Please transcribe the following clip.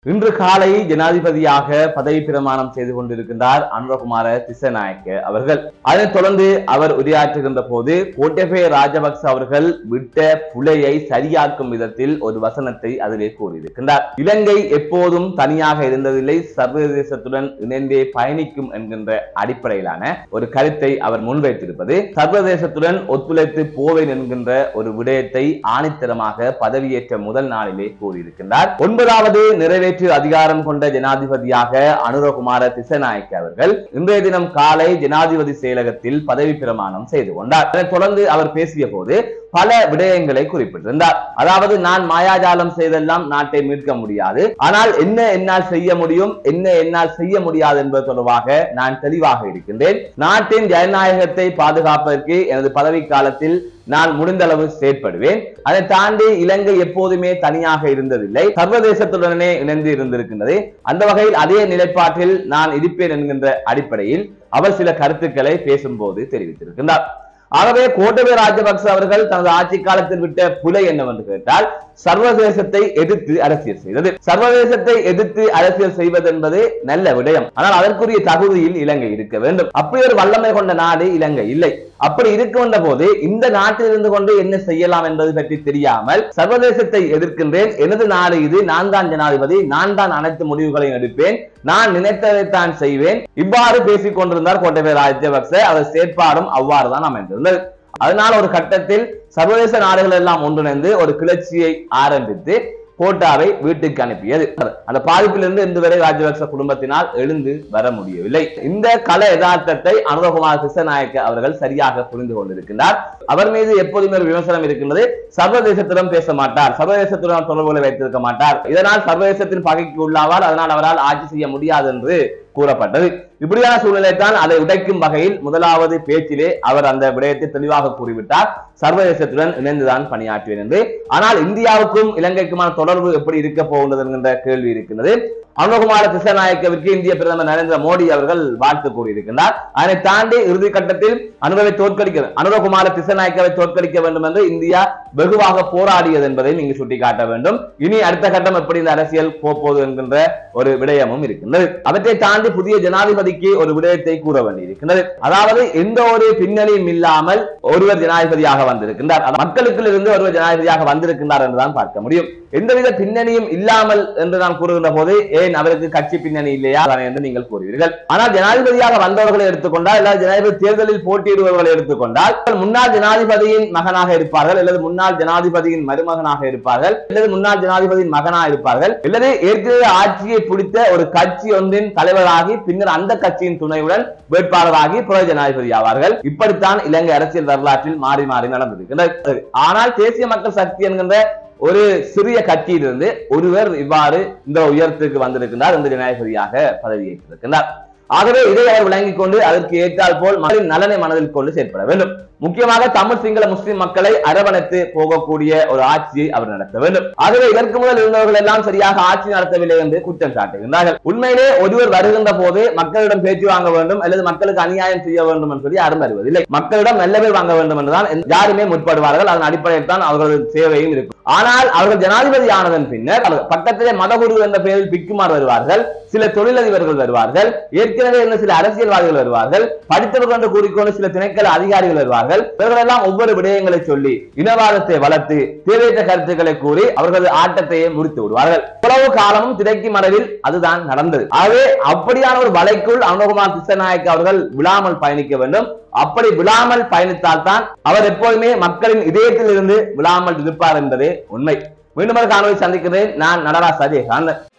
இன்று காலை ஜனாதிபதியாக பதவி பிரமாணம் செய்து கொண்டிருக்கின்றார் அனுரகுமார திசநாயக்க அவர்கள் அதைத் தொடர்ந்து அவர் உரையாற்றுகின்ற போது கோட்டபய ராஜபக்ச அவர்கள் விட்ட புலையை சரியாக்கும் விதத்தில் ஒரு வசனத்தை அதிலே கூறியிருக்கின்றார் இலங்கை எப்போதும் தனியாக இருந்ததில்லை சர்வதேசத்துடன் இணைந்தே பயணிக்கும் என்கின்ற அடிப்படையிலான ஒரு கருத்தை அவர் முன்வைத்திருப்பது சர்வதேசத்துடன் ஒத்துழைத்து போவேன் என்கின்ற ஒரு விடயத்தை ஆணித்தரமாக பதவியேற்ற முதல் நாளிலே கூறியிருக்கின்றார் ஒன்பதாவது நிறைவேற்று அதிகாரம் கொண்ட ஜனாதிபதியாக அனுரகுமார திசநாயக்க அவர்கள் இன்றைய தினம் காலை ஜனாதிபதி செயலகத்தில் பதவி பிரமாணம் செய்து கொண்டார் அதனைத் தொடர்ந்து அவர் பேசிய போது பல விடயங்களை குறிப்பிட்டிருந்தார் அதாவது நான் மாயாஜாலம் செய்தெல்லாம் நாட்டை மீட்க முடியாது ஆனால் என்ன என்னால் செய்ய முடியும் என்ன என்னால் செய்ய முடியாது என்பது தொடர்பாக நான் தெளிவாக இருக்கின்றேன் நாட்டின் ஜனநாயகத்தை பாதுகாப்பதற்கு எனது பதவி காலத்தில் நான் முடிந்த அளவு செயற்படுவேன் அதை தாண்டி இலங்கை எப்போதுமே தனியாக இருந்ததில்லை சர்வதேசத்துடனே இணைந்து இருந்திருக்கின்றது அந்த வகையில் அதே நிலைப்பாட்டில் நான் இருப்பேன் என்கின்ற அடிப்படையில் அவர் சில கருத்துக்களை பேசும்போது தெரிவித்திருக்கின்றார் ஆகவே கோட்டபய ராஜபக்ச அவர்கள் தனது ஆட்சி காலத்தில் விட்ட புலை என்னவென்று கேட்டால் சர்வதேசத்தை எதிர்த்து அரசியல் செய்தது சர்வதேசத்தை எதிர்த்து அரசியல் செய்வது என்பது நல்ல விடயம் ஆனால் அதற்குரிய தகுதியில் இலங்கை இருக்க வேண்டும் அப்படி ஒரு வல்லமை கொண்ட நாடு இலங்கை இல்லை அப்படி இருக்கின்ற போது இந்த நாட்டில் இருந்து கொண்டு என்ன செய்யலாம் என்பது பற்றி தெரியாமல் சர்வதேசத்தை எதிர்க்கின்றேன் எனது நாடு இது நான் தான் ஜனாதிபதி நான் தான் அனைத்து முடிவுகளையும் எடுப்பேன் நான் நினைத்ததைத்தான் செய்வேன் இவ்வாறு பேசிக் கொண்டிருந்தார் கோட்டபய ராஜபக்ச அவர் செயற்பாடும் அவ்வாறு தான் அமைந்திருந்தது அதனால் ஒரு கட்டத்தில் சர்வதேச நாடுகள் எல்லாம் ஒன்றிணைந்து ஒரு கிளர்ச்சியை ஆரம்பித்து கோட்டாவை வீட்டுக்கு அனுப்பியது அந்த பாதிப்பிலிருந்து இன்று வரை ராஜபக்ச குடும்பத்தினால் எழுந்து வர முடியவில்லை இந்த கல யதார்த்தத்தை அனுரகுமார் கிருஷ்ணநாயக்க அவர்கள் சரியாக புரிந்து கொண்டிருக்கின்றார் அவர் மீது எப்போதுமே ஒரு விமர்சனம் இருக்கின்றது சர்வதேசத்திடம் பேச மாட்டார் சர்வதேசத்துடன் தொடர்புகளை வைத்திருக்க மாட்டார் இதனால் சர்வதேசத்தின் பகைக்கு உள்ளாவார் அதனால் அவரால் ஆட்சி செய்ய முடியாது என்று கூறப்பட்டது இப்படியான சூழ்நிலை தான் அதை உடைக்கும் வகையில் முதலாவது பேச்சிலே அவர் அந்த விடயத்தை தெளிவாக கூறிவிட்டார் சர்வதேசத்துடன் இணைந்துதான் பணியாற்றுவேன் என்று ஆனால் இந்தியாவுக்கும் இலங்கைக்குமான தொடர்பு எப்படி இருக்க போகின்றது என்கின்ற கேள்வி இருக்கின்றது அனுகுமார திசநாயக்கவிற்கு இந்திய பிரதமர் நரேந்திர மோடி அவர்கள் வாழ்த்து கூறியிருக்கின்றார் அதனை தாண்டி இறுதி கட்டத்தில் அனுரவை தோற்கடிக்க அனுரகுமார திசநாயக்கவை தோற்கடிக்க வேண்டும் என்று இந்தியா வெகுவாக போராடியது என்பதை நீங்க சுட்டிக்காட்ட வேண்டும் இனி அடுத்த கட்டம் எப்படி இந்த அரசியல் போப்போது என்கின்ற ஒரு விடயமும் இருக்கின்றது அவற்றை தாண்டி புதிய ஜனாதிபதிக்கு ஒரு விடயத்தை கூற வேண்டியிருக்கின்றது அதாவது எந்த ஒரு பின்னணியும் இல்லாமல் ஒருவர் ஜனாதிபதியாக வந்திருக்கின்றார் அதாவது மக்களுக்குள் இருந்து ஒருவர் ஜனாதிபதியாக வந்திருக்கின்றார் என்றுதான் பார்க்க முடியும் எந்தவித பின்னணியும் இல்லாமல் என்று நான் கூறுகின்ற போது ஏன் அவருக்கு கட்சி பின்னணி இல்லையா என்று நீங்கள் கூறுவீர்கள் ஆனால் ஜனாதிபதியாக வந்தவர்களை எடுத்துக்கொண்டால் அல்லது ஜனாதிபதி தேர்தலில் போட்டியிடுபவர்களை எடுத்துக்கொண்டால் முன்னாள் ஜனாதிபதியின் மகனாக இருப்பார்கள் அல்லது முன்னாள் ஜனாதிபதியின் மருமகனாக இருப்பார்கள் அல்லது முன்னாள் ஜனாதிபதியின் மகனாக இருப்பார்கள் அல்லது ஏற்கனவே ஆட்சியை பிடித்த ஒரு கட்சி ஒன்றின் தலைவராகி பின்னர் அந்த கட்சியின் துணையுடன் வேட்பாளராகி புற ஜனாதிபதி ஆவார்கள் இப்படித்தான் இலங்கை அரசியல் வரலாற்றில் மாறி மாறி நடந்திருக்கின்றது ஆனால் தேசிய மக்கள் சக்தி என்கின்ற ஒரு சிறிய கட்சியிலிருந்து ஒருவர் இவ்வாறு இந்த உயரத்துக்கு வந்திருக்கின்றார் இந்த ஜனாதிபதியாக பதவியேற்றிருக்கின்றார் ஆகவே இதை அவர் விளங்கிக் கொண்டு அதற்கு ஏற்றால் போல் மக்களின் நலனை மனதில் கொண்டு செயற்பட வேண்டும் முக்கியமாக தமிழ் சிங்கள முஸ்லிம் மக்களை அரவணைத்து போகக்கூடிய ஒரு ஆட்சியை அவர் நடத்த வேண்டும் ஆகவே இதற்கு முதல் இருந்தவர்கள் எல்லாம் சரியாக ஆட்சி நடத்தவில்லை என்று குற்றம் சாட்டுகின்றார்கள் உண்மையிலே ஒருவர் வருகின்ற போது மக்களிடம் பேச்சு வாங்க வேண்டும் அல்லது மக்களுக்கு அநியாயம் செய்ய வேண்டும் என்று சொல்லி யாரும் வருவதில்லை மக்களிடம் நல்ல பேர் வாங்க வேண்டும் என்றுதான் யாருமே முற்படுவார்கள் அதன் அடிப்படையில் தான் அவர்களது சேவையும் இருக்கும் ஆனால் அவர்கள் ஜனாதிபதி ஆனதன் பின்னர் பக்கத்திலே மதகுரு என்ற பெயரில் பிக்குமார் வருவார்கள் சில தொழிலதிபர்கள் வருவார்கள் ஏற்கனவே இருந்த சில அரசியல்வாதிகள் வருவார்கள் படித்தவர்கள் என்று கூறிக்கொண்டு சில திணைக்கள அதிகாரிகள் வருவார்கள் இவர்கள் எல்லாம் ஒவ்வொரு விடயங்களை சொல்லி இனவாதத்தை வளர்த்து தேவையற்ற கருத்துக்களை கூறி அவர்களது ஆட்டத்தையே முடித்து விடுவார்கள் இவ்வளவு காலமும் திரைக்கு மறைவில் அதுதான் நடந்தது ஆகவே அப்படியான ஒரு வலைக்குள் அனுகுமார் திசநாயக் அவர்கள் விழாமல் பயணிக்க வேண்டும் அப்படி விழாமல் பயணித்தால் தான் அவர் எப்போதுமே மக்களின் இதயத்தில் இருந்து விழாமல் இருப்பார் என்பதே உண்மை மீண்டும் ஒரு காணொலி சந்திக்கிறேன் நான் நடராஜ் சஜயகாந்தன்